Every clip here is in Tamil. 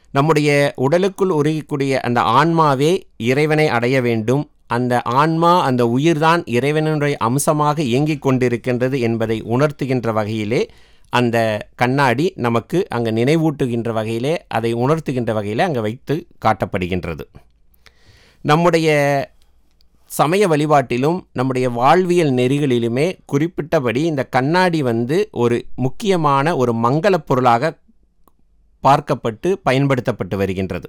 நம்முடைய உடலுக்குள் உருகக்கூடிய அந்த ஆன்மாவே இறைவனை அடைய வேண்டும் அந்த ஆன்மா அந்த உயிர்தான் இறைவனுடைய அம்சமாக இயங்கிக் கொண்டிருக்கின்றது என்பதை உணர்த்துகின்ற வகையிலே அந்த கண்ணாடி நமக்கு அங்கே நினைவூட்டுகின்ற வகையிலே அதை உணர்த்துகின்ற வகையிலே அங்கே வைத்து காட்டப்படுகின்றது நம்முடைய சமய வழிபாட்டிலும் நம்முடைய வாழ்வியல் நெறிகளிலுமே குறிப்பிட்டபடி இந்த கண்ணாடி வந்து ஒரு முக்கியமான ஒரு மங்களப் பொருளாக பார்க்கப்பட்டு பயன்படுத்தப்பட்டு வருகின்றது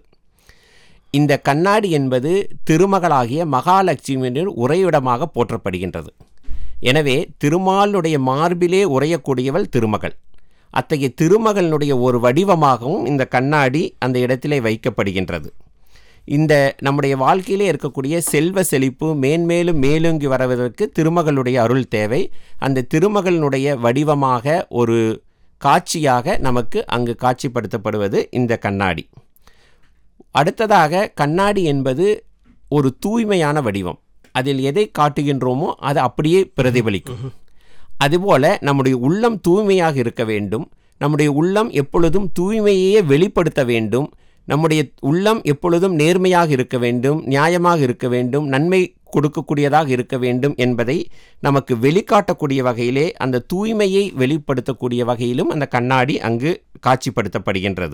இந்த கண்ணாடி என்பது திருமகளாகிய மகாலட்சுமியின் உறைவிடமாக போற்றப்படுகின்றது எனவே திருமாலுடைய மார்பிலே உறையக்கூடியவள் திருமகள் அத்தகைய திருமகளினுடைய ஒரு வடிவமாகவும் இந்த கண்ணாடி அந்த இடத்திலே வைக்கப்படுகின்றது இந்த நம்முடைய வாழ்க்கையிலே இருக்கக்கூடிய செல்வ செழிப்பு மேன்மேலும் மேலோங்கி வருவதற்கு திருமகளுடைய அருள் தேவை அந்த திருமகளினுடைய வடிவமாக ஒரு காட்சியாக நமக்கு அங்கு காட்சிப்படுத்தப்படுவது இந்த கண்ணாடி அடுத்ததாக கண்ணாடி என்பது ஒரு தூய்மையான வடிவம் அதில் எதை காட்டுகின்றோமோ அது அப்படியே பிரதிபலிக்கும் அதுபோல நம்முடைய உள்ளம் தூய்மையாக இருக்க வேண்டும் நம்முடைய உள்ளம் எப்பொழுதும் தூய்மையே வெளிப்படுத்த வேண்டும் நம்முடைய உள்ளம் எப்பொழுதும் நேர்மையாக இருக்க வேண்டும் நியாயமாக இருக்க வேண்டும் நன்மை கொடுக்கக்கூடியதாக இருக்க வேண்டும் என்பதை நமக்கு வெளிக்காட்டக்கூடிய வகையிலே அந்த தூய்மையை வெளிப்படுத்தக்கூடிய வகையிலும் அந்த கண்ணாடி அங்கு காட்சிப்படுத்தப்படுகின்றது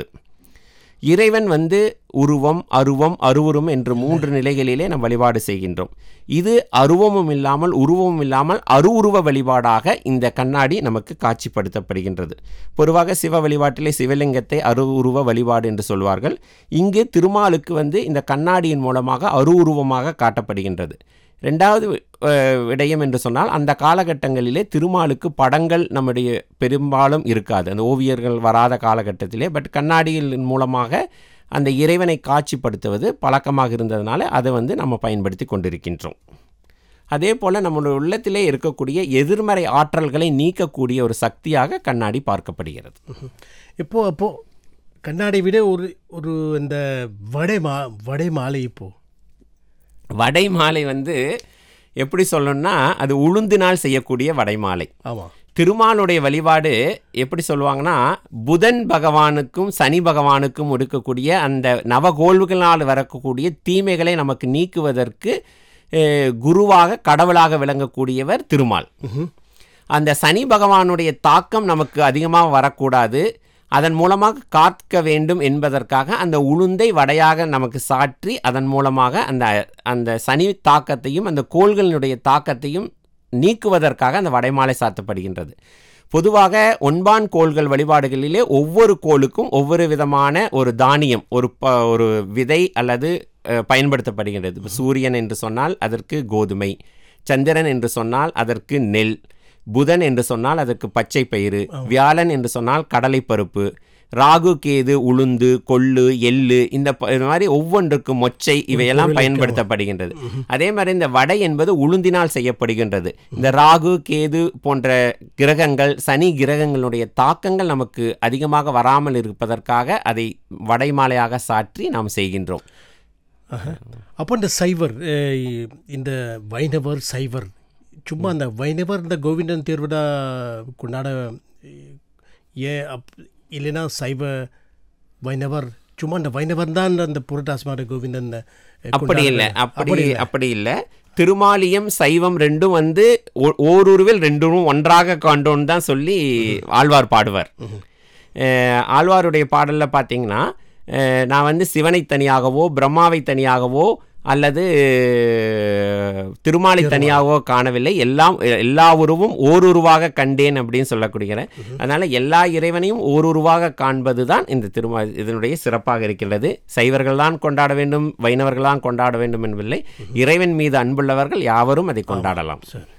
இறைவன் வந்து உருவம் அருவம் அருவுருவம் என்று மூன்று நிலைகளிலே நாம் வழிபாடு செய்கின்றோம் இது அருவமும் இல்லாமல் உருவமும் இல்லாமல் அருவுருவ வழிபாடாக இந்த கண்ணாடி நமக்கு காட்சிப்படுத்தப்படுகின்றது பொதுவாக சிவ வழிபாட்டிலே சிவலிங்கத்தை அருவுருவ வழிபாடு என்று சொல்வார்கள் இங்கு திருமாலுக்கு வந்து இந்த கண்ணாடியின் மூலமாக அருவுருவமாக காட்டப்படுகின்றது ரெண்டாவது அஹ், விடயம் என்று சொன்னால் அந்த காலகட்டங்களிலே திருமாலுக்கு படங்கள் நம்முடைய பெரும்பாலும் இருக்காது அந்த ஓவியர்கள் வராத காலகட்டத்திலே பட் கண்ணாடிகளின் மூலமாக அந்த இறைவனை காட்சிப்படுத்துவது பழக்கமாக இருந்ததுனால அதை வந்து நம்ம பயன்படுத்தி கொண்டிருக்கின்றோம் அதே போல் நம்மளுடைய உள்ளத்திலே இருக்கக்கூடிய எதிர்மறை ஆற்றல்களை நீக்கக்கூடிய ஒரு சக்தியாக கண்ணாடி பார்க்கப்படுகிறது இப்போ அப்போ கண்ணாடி விட ஒரு ஒரு இந்த வடை மா வடை மாலை இப்போ வடை மாலை வந்து எப்படி சொல்லணும்னா அது உளுந்தினால் செய்யக்கூடிய வடை மாலை ஆமாம் திருமாலுடைய வழிபாடு எப்படி சொல்லுவாங்கன்னா புதன் பகவானுக்கும் சனி பகவானுக்கும் இருக்கக்கூடிய அந்த நவகோள்களால் வரக்கூடிய தீமைகளை நமக்கு நீக்குவதற்கு அஹ், குருவாக கடவுளாக விளங்கக்கூடியவர் திருமால் அந்த சனி பகவானுடைய தாக்கம் நமக்கு அதிகமாக வரக்கூடாது அதன் மூலமாக காக்க வேண்டும் என்பதற்காக அந்த உளுந்தை வடையாக நமக்கு சாற்றி அதன் மூலமாக அந்த அந்த சனி தாக்கத்தையும் அந்த கோள்களினுடைய தாக்கத்தையும் நீக்குவதற்காக அந்த வடைமாலை சாத்தப்படுகின்றது பொதுவாக ஒன்பான் கோள்கள் வழிபாடுகளிலே ஒவ்வொரு கோளுக்கும் ஒவ்வொரு விதமான ஒரு தானியம் ஒரு ப ஒரு விதை அல்லது அஹ், பயன்படுத்தப்படுகின்றது இப்ப சூரியன் என்று சொன்னால் அதற்கு கோதுமை சந்திரன் என்று சொன்னால் அதற்கு நெல் புதன் என்று சொன்னால் அதற்கு பச்சை பயிறு வியாழன் என்று சொன்னால் கடலைப்பருப்பு ராகு கேது உளுந்து கொள்ளு எள்ளு இந்த ப- இந்த மாதிரி ஒவ்வொன்றுக்கு மொச்சை இவையெல்லாம் பயன்படுத்தப்படுகின்றது அதே மாதிரி இந்த வடை என்பது உளுந்தினால் செய்யப்படுகின்றது இந்த ராகு கேது போன்ற கிரகங்கள் சனி கிரகங்களுடைய தாக்கங்கள் நமக்கு அதிகமாக வராமல் இருப்பதற்காக அதை வடை மாலையாக சாற்றி நாம் செய்கின்றோம் ஆஹா. அப்போ இந்த சைவர் அஹ், இந்த வைணவர் சைவர் சும்மா அந்த வைணவர் இந்த கோவிந்தன் திருவிழா கொண்டாட அஹ், ஏ அப் இல்லைன்னா சைவ வைணவர் சும்மா அந்த வைணவர் தான் அந்த புரட்டாசி மாத கோவிந்தன் அஹ், அப்படி இல்லை கொண்டாடுற- அப்படி அப்படி இல்லை திருமாலியம் சைவம் ரெண்டும் வந்து ஓ- ஓருருவில் ரெண்டும் ஒன்றாக காண்டோன்னு தான் சொல்லி ஆழ்வார் பாடுவார் அஹ், ஆழ்வாருடைய பாடலில் பார்த்தீங்கன்னா அஹ், நான் வந்து சிவனை தனியாகவோ பிரம்மாவை தனியாகவோ அல்லது திருமாலை தனியாகவோ காணவில்லை எல்லாம் எல்லா உருவும் ஓருருவாக கண்டேன் அப்படின்னு சொல்லக்கூடியன அதனால எல்லா இறைவனையும் ஓருருவாக காண்பது தான் இந்த திருமா இதனுடைய சிறப்பாக இருக்கிறது சைவர்கள் தான் கொண்டாட வேண்டும் வைணவர்கள் தான் கொண்டாட வேண்டும் என்பதில்லை இறைவன் மீது அன்புள்ளவர்கள் யாவரும் அதை கொண்டாடலாம் சரி